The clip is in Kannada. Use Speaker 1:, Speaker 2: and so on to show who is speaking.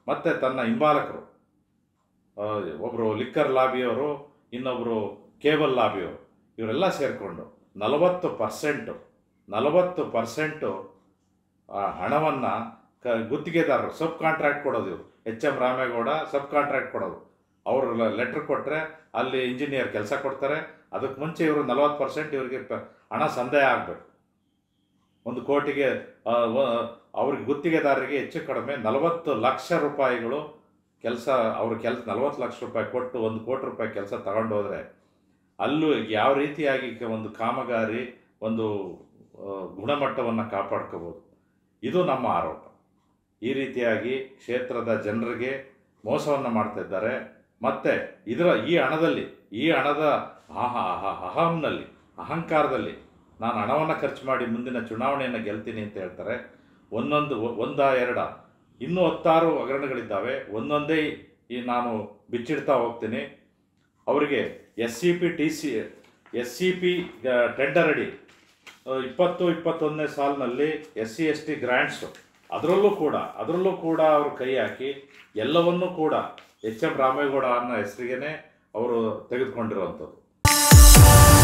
Speaker 1: ಮತ್ತು ತನ್ನ ಹಿಂಬಾಲಕರು ಒಬ್ಬರು ಲಿಕ್ಕರ್ ಲಾಬಿಯವರು ಇನ್ನೊಬ್ಬರು ಕೇಬಲ್ ಲಾಬಿಯವರು ಇವರೆಲ್ಲ ಸೇರಿಕೊಂಡು ನಲವತ್ತು ಪರ್ಸೆಂಟು ನಲವತ್ತು ಪರ್ಸೆಂಟು ಹಣವನ್ನು ಕ ಗುತ್ತಿಗೆದಾರರು ಸಬ್ ಕಾಂಟ್ರಾಕ್ಟ್ ಕೊಡೋದು ಇವರು H M Ramegowda sub contract ಕೊಡೋದು ಅವರು ಲೆಟ್ರ್ ಕೊಟ್ಟರೆ ಅಲ್ಲಿ ಇಂಜಿನಿಯರ್ ಕೆಲಸ ಕೊಡ್ತಾರೆ ಅದಕ್ಕೆ ಮುಂಚೆ ಇವರು ನಲವತ್ತು ಪರ್ಸೆಂಟ್ ಇವರಿಗೆ ಪ- ಹಣ ಸಂದಾಯ ಆಗಬೇಕು ಒಂದು ಕೋಟಿಗೆ ಆ, ವ- ಅವ್ರಿಗೆ ಗುತ್ತಿಗೆದಾರರಿಗೆ ಹೆಚ್ಚು ಕಡಿಮೆ ನಲವತ್ತು ಲಕ್ಷ ರೂಪಾಯಿಗಳು ಕೆಲಸ ಅವ್ರ ಕೆಲಸ ನಲವತ್ತು ಲಕ್ಷ ರೂಪಾಯಿ ಕೊಟ್ಟು ಒಂದು ಕೋಟಿ ರೂಪಾಯಿ ಕೆಲಸ ತಗೊಂಡು ಹೋದರೆ ಅಲ್ಲೂ ಯಾವ ರೀತಿಯಾಗಿ ಕ- ಒಂದು ಕಾಮಗಾರಿ ಒಂದು ಗುಣಮಟ್ಟವನ್ನು ಕಾಪಾಡ್ಕೋಬೋದು ಇದು ನಮ್ಮ ಆರೋಪ ಈ ರೀತಿಯಾಗಿ ಕ್ಷೇತ್ರದ ಜನರಿಗೆ ಮೋಸವನ್ನು ಮಾಡ್ತಾ ಇದ್ದಾರೆ ಮತ್ತು ಇದರ ಈ ಹಣದಲ್ಲಿ ಈ ಹಣದ ಅಹ- ಅಹ- ಅಹಂನಲ್ಲಿ ಅಹಂಕಾರದಲ್ಲಿ ನಾನು ಹಣವನ್ನು ಖರ್ಚು ಮಾಡಿ ಮುಂದಿನ ಚುನಾವಣೆಯನ್ನು ಗೆಲ್ತೀನಿ ಅಂತ ಹೇಳ್ತಾರೆ ಒಂದೊಂದು ಒಂದ ಎರಡ ಇನ್ನೂ ಹತ್ತಾರು ಹಗರಣಗಳಿದ್ದಾವೆ ಒಂದೊಂದೇ ಈ ನಾನು ಬಿಚ್ಚಿಡ್ತಾ ಹೋಗ್ತೀನಿ ಅವರಿಗೆ S C P T C S C P tender ಅಡಿ ಆ, ಇಪ್ಪತ್ತು ಇಪ್ಪತ್ತೊಂದನೇ ಸಾಲಿನಲ್ಲಿ S C S T grants ಅದರಲ್ಲೂ ಕೂಡ ಅದರಲ್ಲೂ ಕೂಡ ಅವರು ಕೈ ಹಾಕಿ ಎಲ್ಲವನ್ನೂ ಕೂಡ ಎಚ್ ಎಂ ರಾಮೇಗೌಡ ಅನ್ನೋ ಹೆಸರಿಗೇನೆ ಅವರು ತೆಗೆದುಕೊಂಡಿರುವಂಥದ್ದು